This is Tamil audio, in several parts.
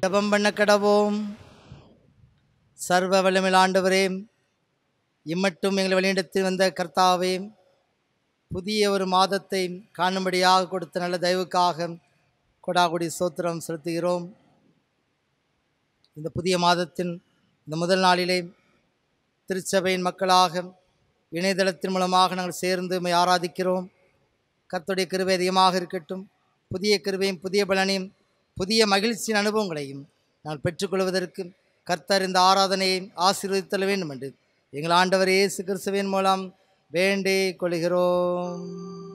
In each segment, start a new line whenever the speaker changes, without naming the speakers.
ஜெபம் பண்ண கடவோம் சர்வ வல்லமையுள்ள ஆண்டவரே இம்மட்டும் எங்களை வழிநடத்தி வந்த கர்த்தாவே புதிய ஒரு மாதத்தை காணும்படியாக கொடுத்த நல்ல தயவுக்காக கொடாகுடி சோத்திரம் செலுத்துகிறோம் இந்த புதிய மாதத்தின் இந்த முதல் நாளிலே திருச்சபையின் மக்களாக இணையதளத்தின் மூலமாக நாங்கள் சேர்ந்து உம்மை ஆராதிக்கிறோம் கர்த்தருடைய கிருபை அதிகமாக இருக்கட்டும் புதிய கிருபையும் புதிய பலனையும் புதிய மகிழ்ச்சியின் அனுபவங்களையும் நாங்கள் பெற்றுக்கொள்வதற்கு கர்த்தர் இந்த ஆராதனையை ஆசீர்வதித்தல் வேண்டும் என்று எங்கள் ஆண்டவர் இயேசு கிறிஸ்துவின் மூலம் வேண்டிக் கொள்கிறோம்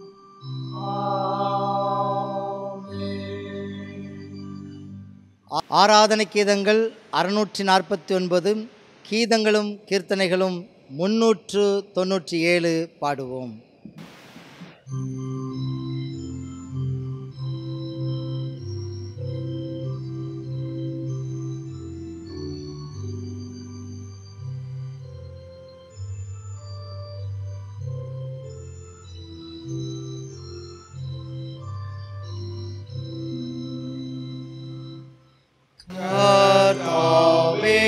ஆ- ஆராதனை கீதங்கள் அறுநூற்றி நாற்பத்தி ஒன்பது கீதங்களும் கீர்த்தனைகளும் முன்னூற்று தொண்ணூற்றி ஏழு பாடுவோம் கர்த்தாவே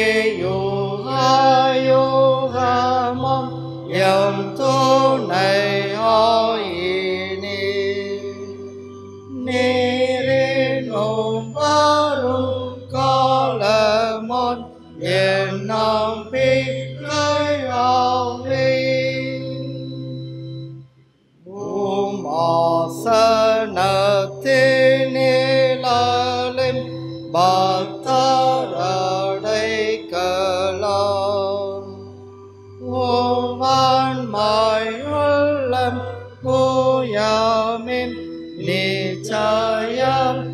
யோகாயோகமம் எம் துணையாயினே. நேரே நோம்பரும் காலமான் என் நம்பிக்கையாவே. உம் ஆசனத்தினிலும் பக்தரடைக்கலாம் ஓவான்மாயுள்ளம் ஓயாமின் நிச்சயம்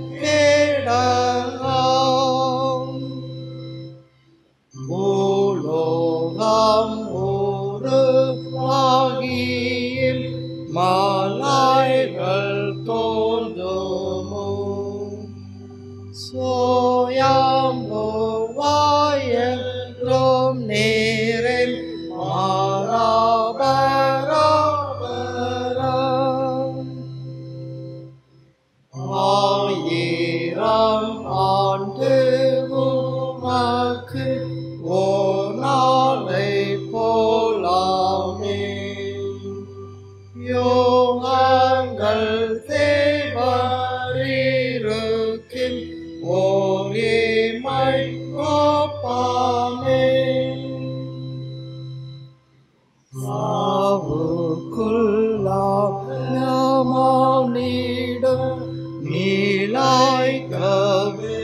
கிடலாம் பூலோகம் உருவாகியும் மாலாய்கள் தோன்றுமோ சோயாம்புவாயும் நேரில் மாறாபராபரம் ஆயிரம் ஆண்டு உமக்கு ஓர் நாளை போலாமே யோகங்கள் தேவரிருக்கின் ஓரிமை கோப்பாமே சாவுக்குள்ளாமீடும் மீளாய் கவி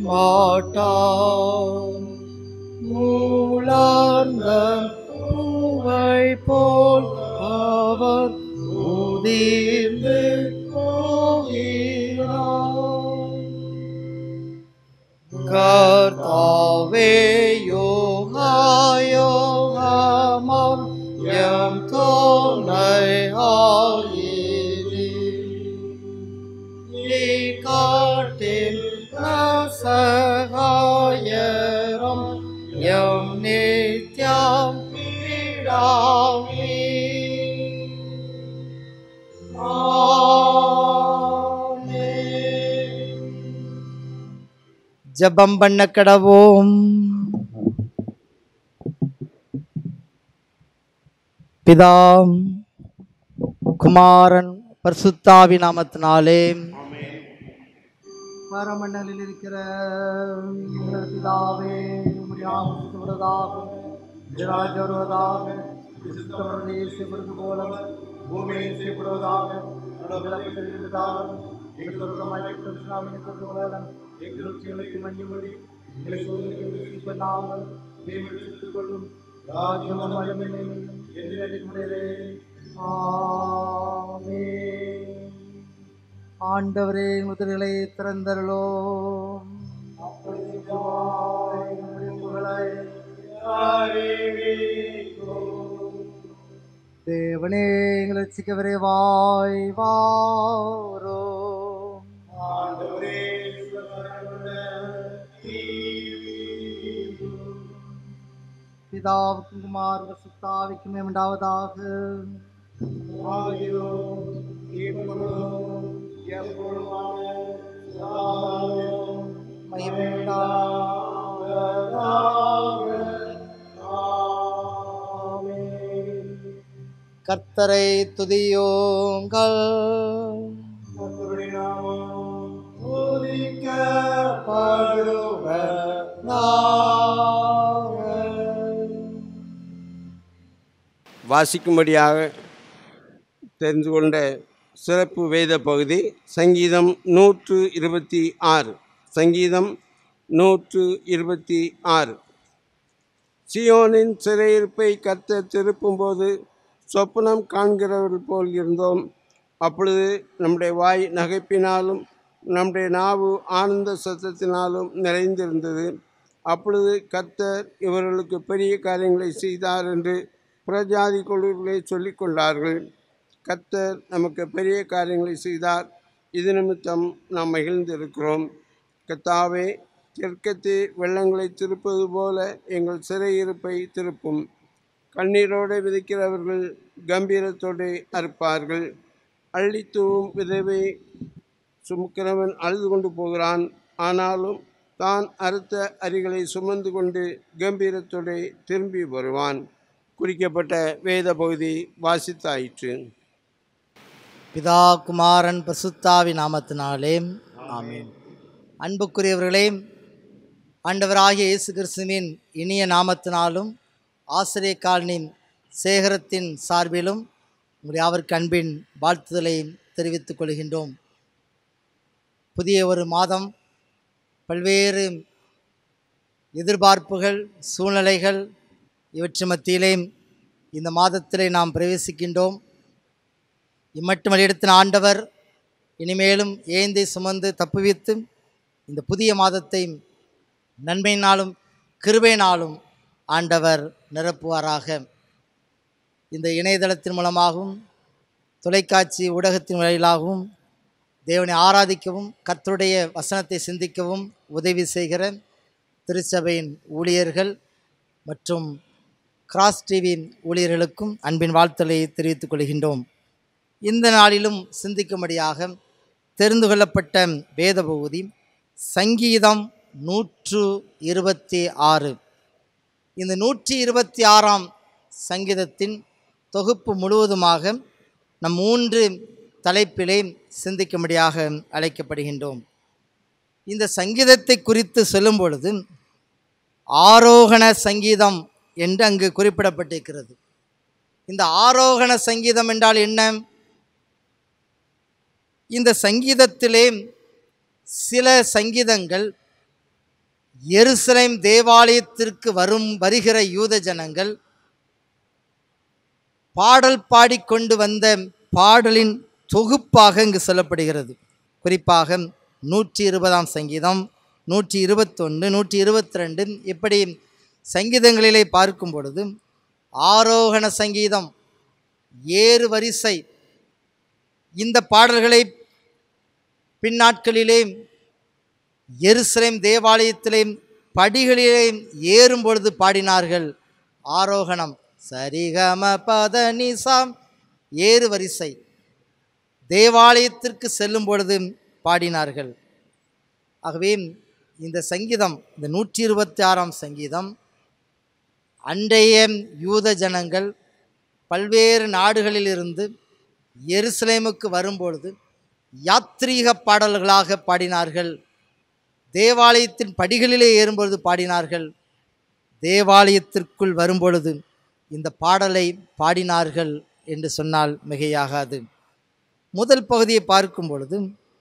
மாட்டான் மூளார்ந்த பூவை போல் அவர் உதிர்ந்து போகிறார் கர்த்தாவே யோகாயோகமாம் எம் தோனை ஆயிரி காட்டில் சகாயரம் எம் நித்யம் விடாமே ஆமென். ஜெபம் பண்ண கடவோம் பிதாம் குமாரன் பரிசுத்தாவி நாமத்தினாலே பரமண்டலில் இருக்கிற எங்கள் பிதாவே உம்முடைய நாமம் வருவதாகும் ராஜ வருவதாக விசுத்தவர்கள் இயேசுவது போல பூமியை செய்யப்படுவதாக நிலப்பட்டிருக்கிறதாக எங்கள் சொர்க்கமாய் கிருஷ்ணாவின் சொர்க்கவலம் எங்களுக்கு மண்டி மொழி எங்களை சோதனைக்கு நாமல் மேம்படுத்திக் கொள்ளும் ராஜ்யமும் வல்லமையும் என்றே ஆமென் ஆண்டவரே முதிரைகளை திறந்தருளோ தேவனே எங்களை ரட்சிக்கவரே வாய் வாரோ பிதாவுக்கும் குமார் சுத்தாவிக்கும் உண்டாவதாக கர்த்தரை துதியோங்கள்
வாசிக்கும்படியாக தெரிந்து கொண்ட சிறப்பு வேத பகுதி சங்கீதம் நூற்று இருபத்தி ஆறு சங்கீதம் நூற்று இருபத்தி ஆறு சியோனின் சிறையிருப்பை கத்த திருப்பும்போது சொப்பனம் காண்கிறவர்கள் போல் இருந்தோம் அப்பொழுது நம்முடைய வாய் நகைப்பினாலும் நம்முடைய நாவு ஆனந்த சத்தத்தினாலும் நிறைந்திருந்தது அப்பொழுது கர்த்தர் இவர்களுக்கு பெரிய காரியங்களை செய்தார் என்று புறஜாதி குழுக்களை சொல்லிக் கொண்டார்கள் கர்த்தர் நமக்கு பெரிய காரியங்களை செய்தார் இது நிமித்தம் நாம் மகிழ்ந்திருக்கிறோம் கத்தாவே தெற்கத்து வெள்ளங்களை திருப்பது போல எங்கள் சிறையிருப்பை திருப்பும் கண்ணீரோடு விதைக்கிறவர்கள் கம்பீரத்தோடு அறுப்பார்கள் அள்ளித்தூவும் விதவை சுமக்கிறவன் அழுது கொண்டு போகிறான் ஆனாலும் தான் அறுத்த அரிகளை சுமந்து கொண்டு கம்பீரத்தோடு திரும்பி வருவான் குறிக்கப்பட்ட வேத பகுதி வாசித்தாயிற்று
பிதா குமாரன் பசுத்தாவி நாமத்தினாலே ஆமென் அன்புக்குரியவர்களே ஆண்டவராகிய இயேசு கிறிஸ்துவின் இனிய நாமத்தினாலும் ஆசிரிய காலனின் சேகரத்தின் சார்பிலும் உங்களுடைய அவருக்கு அன்பின் வாழ்த்துதலை தெரிவித்துக் கொள்கின்றோம் புதிய ஒரு மாதம் பல்வேறு எதிர்பார்ப்புகள் சூழ்நிலைகள் இவற்று மத்தியிலே இந்த மாதத்திலே நாம் பிரவேசிக்கின்றோம் இம்மட்டும் வழியெடுத்தின ஆண்டவர் இனிமேலும் ஏந்தி சுமந்து தப்புவித்து இந்த புதிய மாதத்தை நன்மையினாலும் கிருபையினாலும் ஆண்டவர் நிரப்புவாராக இந்த இணையதளத்தின் மூலமாகவும் தொலைக்காட்சி ஊடகத்தின் வாயிலாகவும் தேவனை ஆராதிக்கவும் கர்த்தருடைய வசனத்தை சிந்திக்கவும் உதவி செய்கிற திருச்சபையின் ஊழியர்கள் மற்றும் கிராஸ் டிவியின் ஊழியர்களுக்கும் அன்பின் வாழ்த்தலை தெரிவித்துக் கொள்கின்றோம் இந்த நாளிலும் சிந்திக்கும்படியாக தெரிந்து கொள்ளப்பட்ட வேத பகுதி சங்கீதம் நூற்று இருபத்தி ஆறு இந்த நூற்றி இருபத்தி ஆறாம் சங்கீதத்தின் தொகுப்பு முழுவதுமாக நம் மூன்று தலைப்பிலே சிந்திக்கும்படியாக அழைக்கப்படுகின்றோம் இந்த சங்கீதத்தை குறித்து சொல்லும் பொழுது ஆரோகண சங்கீதம் என்று அங்கு குறிப்பிடப்பட்டிருக்கிறது இந்த ஆரோகண சங்கீதம் என்றால் என்ன இந்த சங்கீதத்திலே சில சங்கீதங்கள் எருசலேம் தேவாலயத்திற்கு வரும் வருகிற யூத ஜனங்கள் பாடல் பாடிக்கொண்டு வந்த பாடலின் தொகுப்பாக இங்கு சொல்லப்படுகிறது குறிப்பாக நூற்றி இருபதாம் சங்கீதம் நூற்றி இருபத்தொன்று நூற்றி இருபத்தி ரெண்டு இப்படி சங்கீதங்களிலே பார்க்கும் பொழுது ஆரோகண சங்கீதம் ஏறு வரிசை இந்த பாடல்களை பின்னாட்களிலே எருசலேம் தேவாலயத்திலே படிகளிலே ஏறும் பொழுது பாடினார்கள் ஆரோகணம் சரிகம பத நிசாம் ஏறு வரிசை தேவாலயத்திற்கு செல்லும் பொழுது பாடினார்கள் ஆகவே இந்த சங்கீதம் இந்த நூற்றி இருபத்தி ஆறாம் சங்கீதம் அன்றைய யூத ஜனங்கள் பல்வேறு நாடுகளிலிருந்து எருசலேமுக்கு வரும்பொழுது யாத்ரீக பாடல்களாக பாடினார்கள் தேவாலயத்தின் படிகளிலே ஏறும்பொழுது பாடினார்கள் தேவாலயத்திற்குள் வரும்பொழுது இந்த பாடலை பாடினார்கள் என்று சொன்னால் மிகையாகாது முதல் பகுதியை பார்க்கும் பொழுது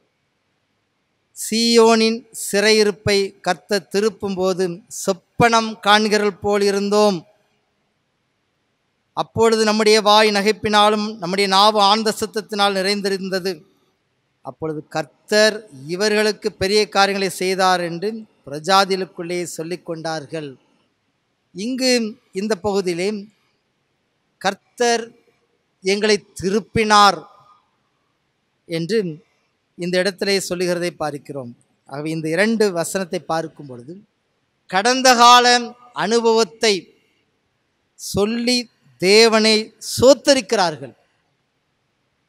சீயோனின் சிறையிருப்பை கர்த்த திருப்பும்போது சொப்பனம் காண்கிறல் போல் இருந்தோம் அப்பொழுது நம்முடைய வாய் நகைப்பினாலும் நம்முடைய நாவு ஆனந்த சத்தத்தினால் நிறைந்திருந்தது அப்பொழுது கர்த்தர் இவர்களுக்கு பெரிய காரியங்களை செய்தார் என்று பிரஜாதிகளுக்குள்ளே சொல்லிக் கொண்டார்கள் இங்கு இந்த பகுதியிலே கர்த்தர் எங்களை திருப்பினார் என்று இந்த இடத்திலே சொல்லுகிறதை பார்க்கிறோம் ஆகவே இந்த இரண்டு வசனத்தை பார்க்கும் பொழுது கடந்த கால அனுபவத்தை சொல்லி தேவனை சோத்தரிக்கிறார்கள்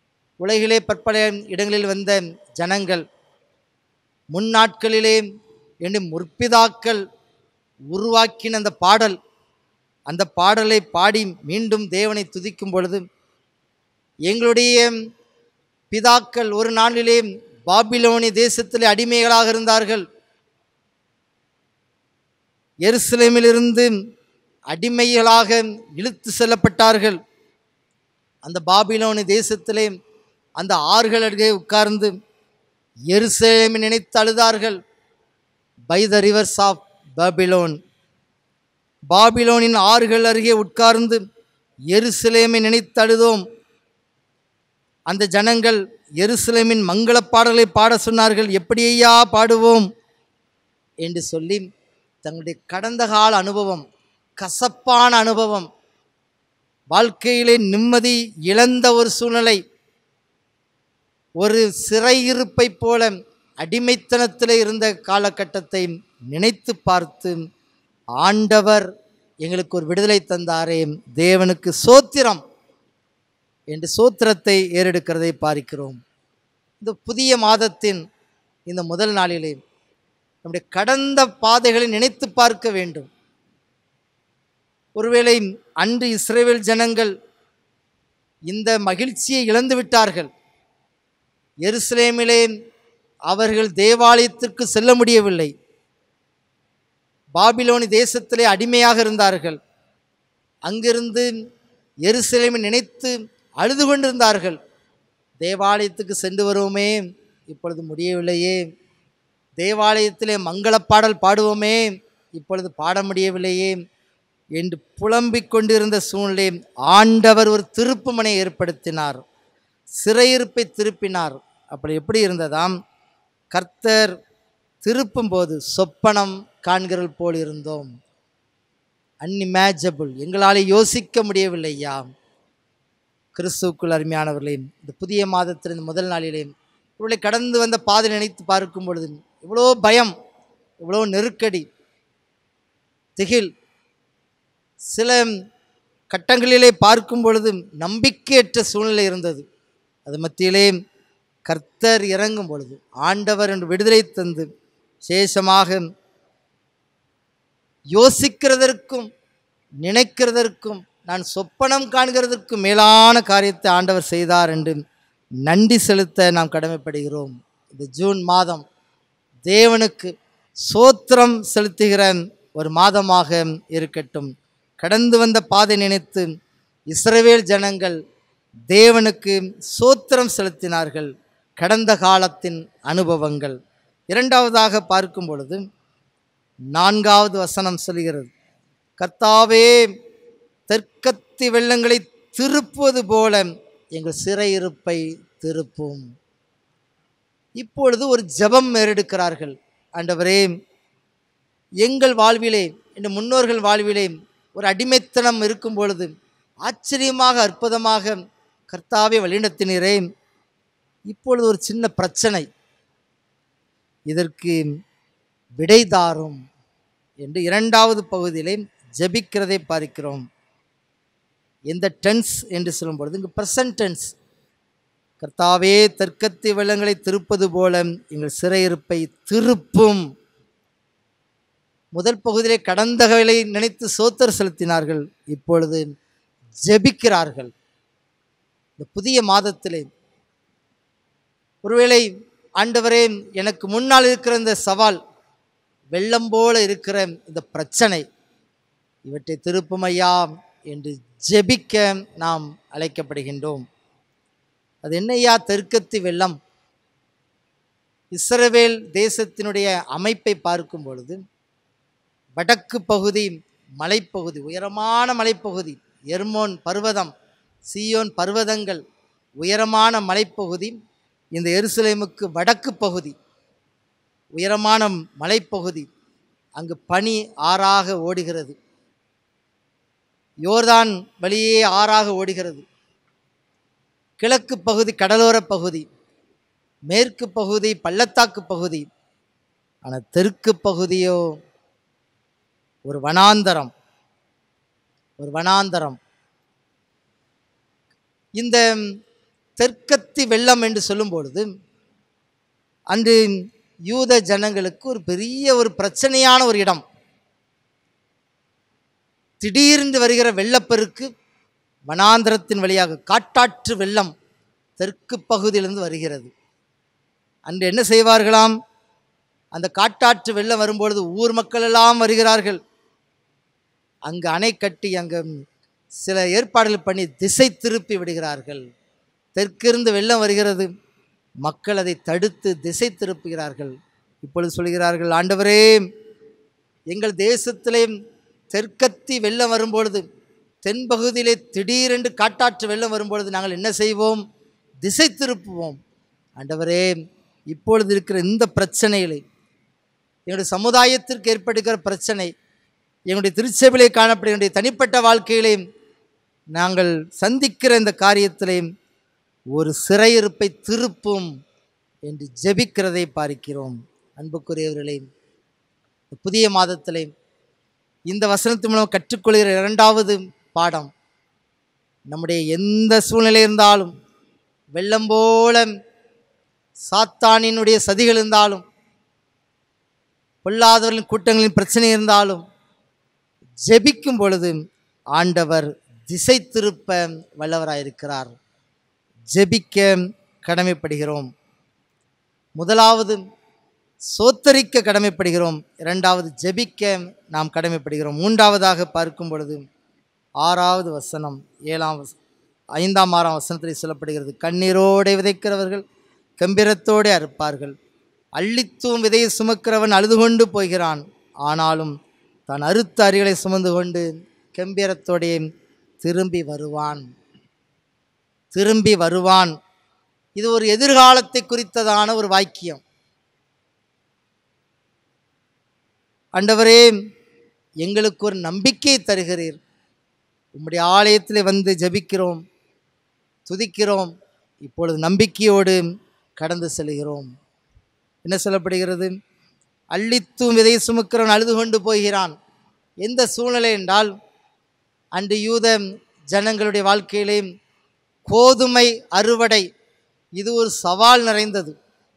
உலகிலே பற்பல இடங்களில் வந்த ஜனங்கள் முன்னாட்களிலே என்று முற்பிதாக்கள் உருவாக்கின அந்த பாடல் அந்த பாடலை பாடி மீண்டும் தேவனை துதிக்கும் பொழுது எங்களுடைய பிதாக்கள் ஒரு நாளிலே பாபிலோனி தேசத்திலே அடிமைகளாக இருந்தார்கள் எருசலேமிலிருந்து அடிமைகளாக இழுத்து செல்லப்பட்டார்கள் அந்த பாபிலோனி தேசத்திலே அந்த ஆறுகள் அருகே உட்கார்ந்து எருசலேமை நினைத்து அழுதார்கள் by the rivers of Babylon பாபிலோனின் ஆறுகள் அருகே உட்கார்ந்து எருசலேமை நினைத்து அழுதோம் அந்த ஜனங்கள் எருசலேமின் மங்களப் பாடலை பாட சொன்னார்கள் எப்படி ஐயா பாடுவோம் என்று சொல்லி தங்களுடைய கடந்த கால அனுபவம் கசப்பான அனுபவம் வாழ்க்கையிலே நிம்மதி இழந்த ஒரு சூழ்நிலை ஒரு சிறையிருப்பைப் போல அடிமைத்தனத்தில் இருந்த காலகட்டத்தை நினைத்து பார்த்து ஆண்டவர் எங்களுக்கு ஒரு விடுதலை தந்தாரே தேவனுக்கு சோத்திரம் என்று சோத்திரத்தை ஏறெடுக்கிறதை பார்க்கிறோம் இந்த புதிய மாதத்தின் இந்த முதல் நாளிலே நம்முடைய கடந்த பாதைகளை நினைத்து பார்க்க வேண்டும் ஒருவேளை அன்று இஸ்ரேல் ஜனங்கள் இந்த மகிழ்ச்சியை இழந்து விட்டார்கள் எருசலேமிலே அவர்கள் தேவாலயத்திற்கு செல்ல முடியவில்லை பாபிலோனி தேசத்திலே அடிமையாக இருந்தார்கள் அங்கிருந்து எருசலேமை நினைத்து அழுது கொண்டிருந்தார்கள் தேவாலயத்துக்கு சென்று வருவோமே இப்பொழுது முடியவில்லையே தேவாலயத்திலே மங்களப் பாடல் பாடுவோமே இப்பொழுது பாட முடியவில்லையே என்று புலம்பிக் கொண்டிருந்த சூழ்நிலை ஆண்டவர் ஒரு திருப்புமனை ஏற்படுத்தினார் சிறையிருப்பை திருப்பினார் அப்படி எப்படி இருந்ததாம் கர்த்தர் திருப்பும் போது சொப்பனம் காண்கிறது போல் இருந்தோம் அன்இமேஜபிள் எங்களால் யோசிக்க முடியவில்லையா கிறிஸ்துவுக்குள் அருமையானவர்களே இந்த புதிய மாதத்தில் இந்த முதல் நாளிலே இவளை கடந்து வந்த பாதை நினைத்து பார்க்கும் பொழுது இவ்வளோ பயம் இவ்வளோ நெருக்கடி திகில் சில கட்டங்களிலே பார்க்கும் பொழுது நம்பிக்கையற்ற சூழ்நிலை இருந்தது அது மத்தியிலே கர்த்தர் இறங்கும் பொழுது ஆண்டவர் என்று விடுதலை தந்து சேஷமாக யோசிக்கிறதற்கும் நினைக்கிறதற்கும் நான் சொப்பனம் காண்கிறதற்கும் மேலான காரியத்தை ஆண்டவர் செய்தார் என்று நன்றி செலுத்த நாம் கடமைப்படுகிறோம் இந்த ஜூன் மாதம் தேவனுக்கு சோத்திரம் செலுத்துகிற ஒரு மாதமாக இருக்கட்டும் கடந்து வந்த பாதை நினைத்து இஸ்ரவேல் ஜனங்கள் தேவனுக்கு சோத்திரம் செலுத்தினார்கள் கடந்த காலத்தின் அனுபவங்கள் இரண்டாவதாக பார்க்கும் பொழுது நான்காவது வசனம் சொல்கிறது கர்த்தாவே தெற்கத்தி வெள்ளங்களை திருப்புவது போல எங்கள் சிறையிருப்பை திருப்பும் இப்பொழுது ஒரு ஜெபம் ஏறெடுக்கிறார்கள் ஆண்டவரே எங்கள் வாழ்விலே இந்த முன்னோர்கள் வாழ்விலே ஒரு அடிமைத்தனம் இருக்கும் பொழுது ஆச்சரியமாக அற்புதமாக கர்த்தாவே வழிநடத்தினரே இப்பொழுது ஒரு சின்ன பிரச்சனை இதற்கு விடைதாரும் என்று இரண்டாவது பகுதியிலே ஜெபிக்கிறதை பார்க்கிறோம் எந்த டென்ஸ் என்று சொல்லும் பொழுது இங்கு ப்ரெசன்ட் டென்ஸ் கர்த்தாவே தெற்கத்தி வெள்ளங்களை திருப்பது போல எங்கள் சிறையிருப்பை திருப்பும் முதல் பகுதியிலே கடந்தகளை நினைத்து சோத்தர் செலுத்தினார்கள் இப்பொழுது ஜெபிக்கிறார்கள் இந்த புதிய மாதத்திலே ஒருவேளை ஆண்டவரே எனக்கு முன்னால் இருக்கிற இந்த சவால் வெள்ளம் போல இருக்கிற இந்த பிரச்சனை இவற்றை திருப்பும் ஐயா என்று ஜெபிக்க நாம் அழைக்கப்படுகின்றோம் அது என்னையா தெற்கத்து வெள்ளம் இஸ்ரவேல் தேசத்தினுடைய அமைப்பை பார்க்கும் பொழுது வடக்கு பகுதி மலைப்பகுதி உயரமான மலைப்பகுதி எர்மோன் பர்வதம் சீயோன் பர்வதங்கள் உயரமான மலைப்பகுதி இந்த எருசலேமுக்கு வடக்கு பகுதி உயரமான மலைப்பகுதி அங்கு பனி ஆறாக ஓடுகிறது யோர்தான் வழியே ஆறாக ஓடுகிறது கிழக்கு பகுதி கடலோர பகுதி மேற்கு பகுதி பள்ளத்தாக்கு பகுதி ஆனால் தெற்கு பகுதியோ ஒரு வனாந்தரம் ஒரு வனாந்தரம் இந்த தெற்கத்தி வெள்ளம் என்று சொல்லும் பொழுது அன்று யூத ஜனங்களுக்கு ஒரு பெரிய ஒரு பிரச்சனையான ஒரு இடம் திடீர்ந்து வருகிற வெள்ளப்பெருக்கு வனாந்திரத்தின் வழியாக காட்டாற்று வெள்ளம் தெற்கு பகுதியிலிருந்து வருகிறது அன்று என்ன செய்வார்களாம் அந்த காட்டாற்று வெள்ளம் வரும்பொழுது ஊர் மக்கள் எல்லாம் வருகிறார்கள் அங்கு அணை கட்டி அங்கே சில ஏற்பாடுகள் பண்ணி திசை திருப்பி விடுகிறார்கள் தெற்கிருந்து வெள்ளம் வருகிறது மக்கள் அதை தடுத்து திசை திருப்புகிறார்கள் இப்பொழுது சொல்கிறார்கள் ஆண்டவரே எங்கள் தேசத்திலே தெற்கத்தி வெள்ளம் வரும்பொழுது தென்பகுதியிலே திடீரென்று காட்டாற்று வெள்ளம் வரும்பொழுது நாங்கள் என்ன செய்வோம் திசை திருப்புவோம் ஆண்டவரே இப்பொழுது இருக்கிற இந்த பிரச்சனைகளை எங்களுடைய சமுதாயத்திற்கு ஏற்படுகிற பிரச்சனை எங்களுடைய திருச்சபையிலே காணப்படுகின்ற தனிப்பட்ட வாழ்க்கையிலே நாங்கள் சந்திக்கிற இந்த காரியத்திலே ஒரு சிறையிருப்பை திருப்பும் என்று ஜெபிக்கிறதை பார்க்கிறோம் அன்புக்குரியவர்களே இந்த புதிய மாதத்திலே இந்த வசனத்தின் மூலம் கற்றுக்கொள்கிற இரண்டாவது பாடம் நம்முடைய எந்த சூழ்நிலை இருந்தாலும் வெள்ளம் போல சாத்தானினுடைய சதிகள் இருந்தாலும் பொல்லாதவர்களின் கூட்டங்களின் பிரச்சனை இருந்தாலும் ஜெபிக்கும் பொழுது ஆண்டவர் திசை திருப்ப வல்லவராயிருக்கிறார் ஜெபிக்க கடமைப்படுகிறோம் முதலாவது சோத்தரிக்க கடமைப்படுகிறோம் இரண்டாவது ஜெபிக்க நாம் கடமைப்படுகிறோம் மூன்றாவதாக பார்க்கும் பொழுது ஆறாவது வசனம் ஏழாம் வச ஐந்தாம் ஆறாம் வசனத்தில் சொல்லப்படுகிறது கண்ணீரோടെ விதைக்கிறவர்கள் கம்பீரத்தோടെ அறுப்பார்கள் அள்ளித்தூம் விதையை சுமக்கிறவன் அழுது கொண்டு போகிறான் ஆனாலும் தான் அறுத்த அரிகளை சுமந்து கொண்டு கம்பீரத்தோடே திரும்பி வருவான் திரும்பி வருவான் இது ஒரு எதிர்காலத்தை குறித்ததான ஒரு வாக்கியம் ஆண்டவரே எங்களுக்கு ஒரு நம்பிக்கை தருகிறீர் உம்முடைய ஆலயத்தில் வந்து ஜெபிக்கிறோம் துதிக்கிறோம் இப்பொழுது நம்பிக்கையோடு கடந்து செல்கிறோம் என்ன சொல்லப்படுகிறது அள்ளித்தும் விதை சுமக்கிறவன் அழுது கொண்டு போகிறான் எந்த சூழ்நிலை என்றால் அன்று யூத ஜனங்களுடைய வாழ்க்கையிலே கோதுமை அறுவடை இது ஒரு சவால் நிறைந்தது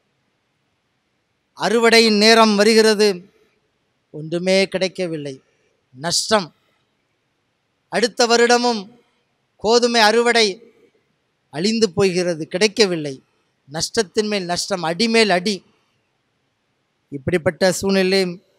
அறுவடையின் நேரம் வருகிறது ஒன்றுமே கிடைக்கவில்லை நஷ்டம் அடுத்த வருடமும் கோதுமை அறுவடை அழிந்து போகிறது கிடைக்கவில்லை நஷ்டத்தின் மேல் நஷ்டம் அடிமேல் அடி இப்படிப்பட்ட சூழ்நிலை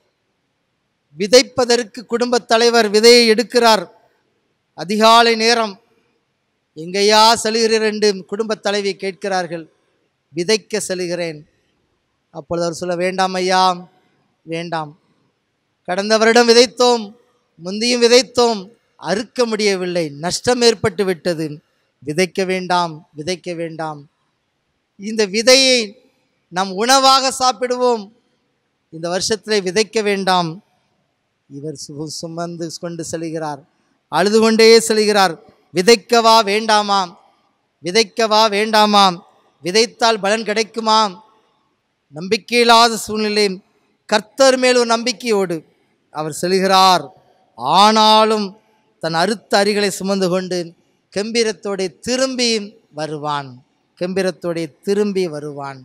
விதைப்பதற்கு குடும்பத் தலைவர் விதையை எடுக்கிறார் அதிகாலை நேரம் எங்கேயா செல்கிறீர் என்று குடும்பத் தலைவி கேட்கிறார்கள் விதைக்க செல்கிறேன் அப்பொழுது அவர் சொல்ல வேண்டாம் ஐயா வேண்டாம் கடந்த வருடம் விதைத்தோம் முந்தியும் விதைத்தோம் அறுக்க முடியவில்லை நஷ்டம் ஏற்பட்டு விட்டது விதைக்க வேண்டாம் விதைக்க வேண்டாம் இந்த விதையை நாம் உணவாக சாப்பிடுவோம் இந்த வருஷத்திலே விதைக்க வேண்டாம் இவர் சு சுமந்து கொண்டு செல்கிறார் அழுது கொண்டே செல்கிறார் விதைக்கவா வேண்டாமாம் விதைக்கவா வேண்டாமாம் விதைத்தால் பலன் கிடைக்குமாம் நம்பிக்கையில்லாத சூழ்நிலை கர்த்தர் மேல் ஒரு நம்பிக்கையோடு அவர் செல்கிறார் ஆனாலும் தன் அறுத்த அரிகளை சுமந்து கொண்டு கம்பீரத்தோടെ திரும்பி வருவான் கம்பீரத்தோടെ திரும்பி வருவான்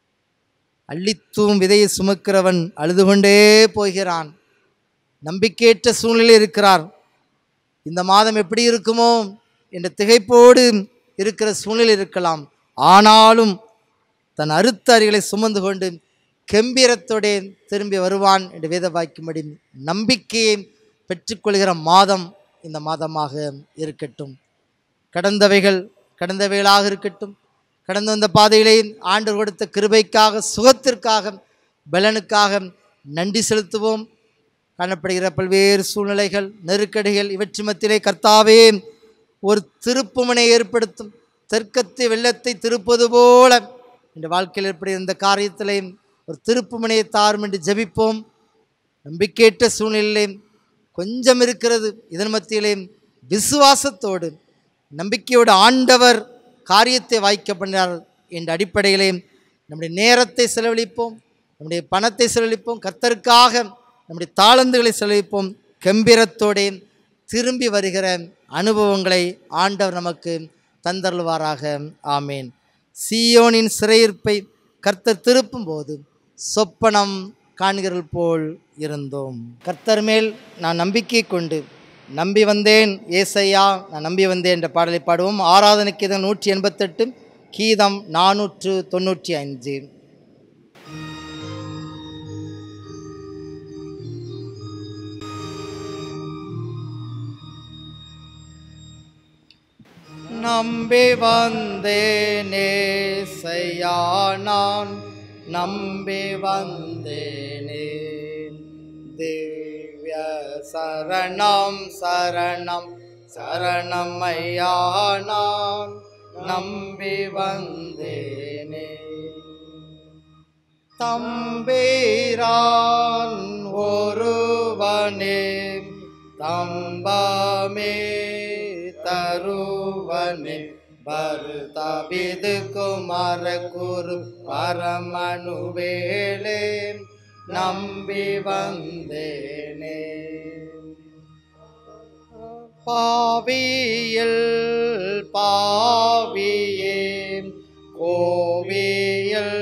அள்ளித்தூம் விதையை சுமக்கிறவன் அழுது கொண்டே போகிறான் நம்பிக்கையற்ற சூழ்நிலை இருக்கிறார் இந்த மாதம் எப்படி இருக்குமோ என்ற திகைப்போடு இருக்கிற சூழ்நிலை இருக்கலாம் ஆனாலும் தன் அறுத்த அரிகளை சுமந்து கொண்டு கம்பீரத்தோடே திரும்பி வருவான் என்று வேத வாக்கியம்படி நம்பிக்கையை பெற்றுக்கொள்கிற மாதம் இந்த மாதமாக இருக்கட்டும் கடந்தவைகள் கடந்தவைகளாக இருக்கட்டும் கடந்து வந்த பாதையிலே ஆண்டு கொடுத்த கிருபைக்காக சுகத்திற்காக பலனுக்காக நன்றி செலுத்துவோம் காணப்படுகிற பல்வேறு சூழ்நிலைகள் நெருக்கடிகள் இவற்றை மத்தியிலே கர்த்தாவே ஒரு திருப்புமுனை ஏற்படுத்தும் தெற்கத்து வெள்ளத்தை திருப்பது போல இந்த வாழ்க்கையில் ஏற்படுகிற இந்த காரியத்திலே ஒரு திருப்புமுனையை தாரும் என்று ஜெபிப்போம் நம்பிக்கையற்ற சூழ்நிலையிலே கொஞ்சம் இருக்கிறது இதன் மத்தியிலே விசுவாசத்தோடு நம்பிக்கையோடு ஆண்டவர் காரியத்தை வாய்க்க பண்ணினார் என்ற அடிப்படையிலே நம்முடைய நேரத்தை செலவழிப்போம் நம்முடைய பணத்தை செலவழிப்போம் கர்த்தருக்காக நம்முடைய தாளந்துகளை செலவழிப்போம் கம்பீரத்தோடே திரும்பி வருகிற அனுபவங்களை ஆண்டவர் நமக்கு தந்தருள்வாராக ஆமேன் சீயோனின் சிறையிருப்பை கர்த்தர் திருப்பும் போது சொப்பனம் காண்கிறது போல் இருந்தோம் கர்த்தர் மேல் நான் நம்பிக்கை கொண்டு நம்பி வந்தேன் ஏசையா நான் நம்பி வந்தேன் என்ற பாடலை பாடுவோம் ஆராதனை கீதம் நூற்றி எண்பத்தெட்டு கீதம் நானூற்று தொண்ணூற்றி அஞ்சு நம்பி வந்தேனே செய்யா நான் நம்பி வந்தேனே திவ்ய சரணம் சரணம் சரணம் ஐயா நான் நம்பி வந்தேனே தம்பீரான் ஒருவனே தம்பமே தருவனே பருதபிது குமார குரு பரமனுவேளே நம்பி வந்தேனே பாவியில் பாவியே கோவியில்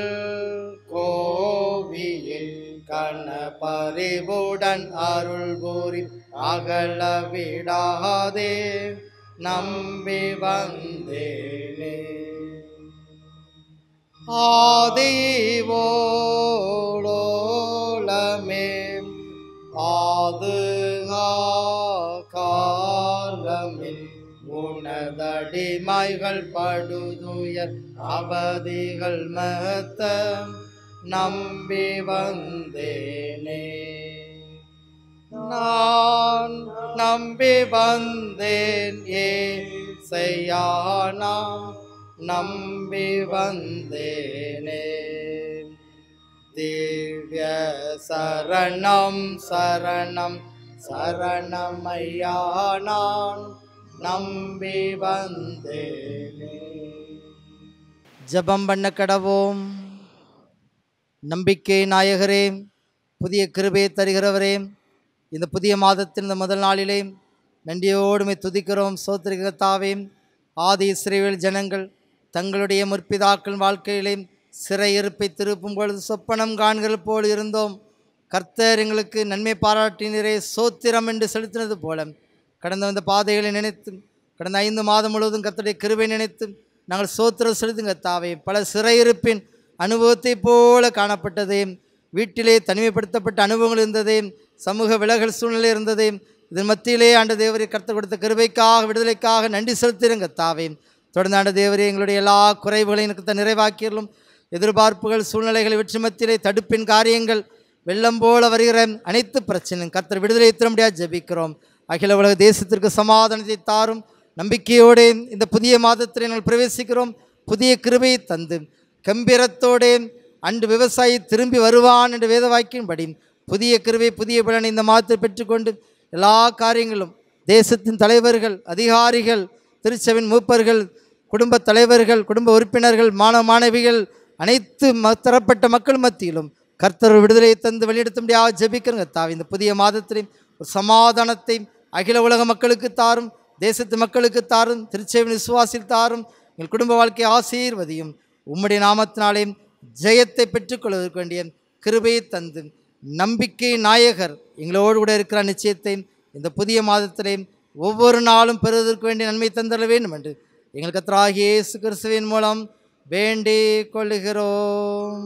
கோவியில் கணபறிவுடன் அருள் கூறி அகல விடாதே நம்பி வந்தேனே ஆதிவோளமே ஆதுகா காலமே உனதடிமைகள் படுதுயர் அவதிகள் மகத்த நம்பி வந்தேனே நான் நம்பி வந்தேன் ஏ செய்யானாம் நம்பி வந்தேனே திவ்ய சரணம் சரணம் சரணமையா நான் நம்பி வந்தேனே ஜபம் பண்ண கடவோம் நம்பிக்கை நாயகரே புதிய கிருபையை தருகிறவரே இந்த புதிய மாதத்தின் இந்த முதல் நாளிலே நன்றியோடுமை துதிக்கிறோம் சோத்திரிகத்தாவே ஆதி இஸ்ரேல் ஜனங்கள் தங்களுடைய முற்பிதாக்கள் வாழ்க்கையிலே சிறையிருப்பை திருப்பும் பொழுது சொப்பனம் காண்கள் போல் இருந்தோம் கர்த்தர் எங்களுக்கு நன்மை பாராட்டினரே சோத்திரம் என்று செலுத்தினது போல கடந்த வந்த பாதைகளை நினைத்து கடந்த ஐந்து மாதம் முழுவதும் கர்த்தருடைய கிருபை நினைத்து நாங்கள் சோத்திரம் செலுத்துங்க தாவே பல சிறையிருப்பின் அனுபவத்தை போல காணப்பட்டதே வீட்டிலே தனிமைப்படுத்தப்பட்ட அனுபவங்கள் இருந்ததே சமூக விலகல் சூழ்நிலை இருந்ததே இதன் மத்தியிலே ஆண்டு தேவரை கர்த்தர் கொடுத்த கிருபைக்காக விடுதலைக்காக நன்றி செலுத்திருங்க தாவே தொடர்ந்து ஆண்டு தேவரே எங்களுடைய எல்லா குறைவுகளையும் எனக்கு நிறைவாக்கியலும் எதிர்பார்ப்புகள் சூழ்நிலைகள் வெற்றி மத்தியிலே தடுப்பின் காரியங்கள் வெள்ளம் போல வருகிற அனைத்து பிரச்சனையும் கர்த்தர் விடுதலை தர முடியாது ஜெபிக்கிறோம் அகில உலக தேசத்திற்கு சமாதானத்தை தாரும் நம்பிக்கையோடு இந்த புதிய மாதத்தில் நாங்கள் பிரவேசிக்கிறோம் புதிய கிருபையை தந்து கம்பீரத்தோடு அன்று விவசாயி திரும்பி வருவான் என்று வேத வாக்கின்படி புதிய கிருபை புதிய பலனை இந்த மாதத்தில் பெற்றுக்கொண்டு எல்லா காரியங்களும் தேசத்தின் தலைவர்கள் அதிகாரிகள் திருச்சபின் மூப்பர்கள் குடும்ப தலைவர்கள் குடும்ப உறுப்பினர்கள் மாணவ மாணவிகள் அனைத்து ம தரப்பட்ட மக்கள் மத்தியிலும் கர்த்தர் விடுதலையை தந்து வெளியிடுத்த முடியாது ஜெபிக்கிறங்க தாவி இந்த புதிய மாதத்திலையும் ஒரு சமாதானத்தை அகில உலக மக்களுக்கு தாரும் தேசத்து மக்களுக்கு தாரும் திருச்சேவன் விசுவாசில் தாரும் எங்கள் குடும்ப வாழ்க்கை ஆசீர்வதியும் உம்முடைய நாமத்தினாலே ஜெயத்தை பெற்றுக்கொள்வதற்கு வேண்டிய கிருபையை தந்து நம்பிக்கை நாயகர் எங்களோடு கூட இருக்கிற நிச்சயத்தை இந்த புதிய மாதத்திலே ஒவ்வொரு நாளும் பெறுவதற்கு வேண்டிய நன்மை தந்தர வேண்டும் என்று எங்கள் கத்தராகிய இயேசு கிறிஸ்துவின் மூலம் வேண்டிக் கொள்ளுகிறோம்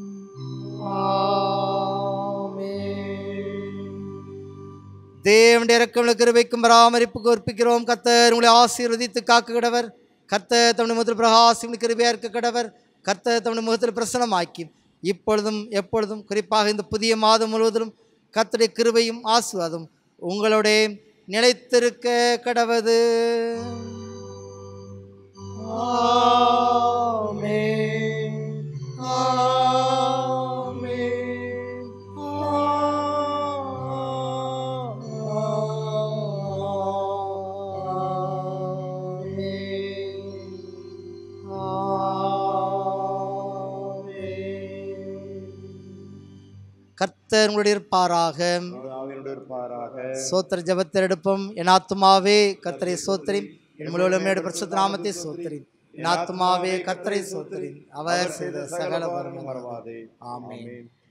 தேவனுடைய இறக்கமுள்ள கிருபைக்கும் பராமரிப்புக்கு ஒப்பிக்கிறோம் கர்த்தர் உங்களை ஆசீர்வதித்து காக்குகிறவர் கர்த்தர் தம்முடைய முகத்தில் பிரகாசிம் கிருபையாக இருக்க கடவர் கர்த்தர் தம்முடைய முகத்தில் பிரசனமாக்கி இப்பொழுதும் எப்பொழுதும் குறிப்பாக இந்த புதிய மாதம் முழுவதிலும் கர்த்தருடைய கிருபையும் ஆசுவாதும் உங்களுடைய நிலைத்திருக்க கடவது ஆமென். ஆமென். கர்த்தர் உங்களுடைய இருப்பாராக
ஆவியனோடு இருப்பாராக
சோத்திர ஜபத்தில் எடுப்போம் என் ஆத்துமாவே கர்த்தரை சோத்திரி என் முழுவதும் பிரசுத்த நாமத்தை சோத்திரி என் ஆத்துமாவே கர்த்தரை சோத்திரி அவர் செய்த சகல
மறவாதே
ஆமென்
ஆமென்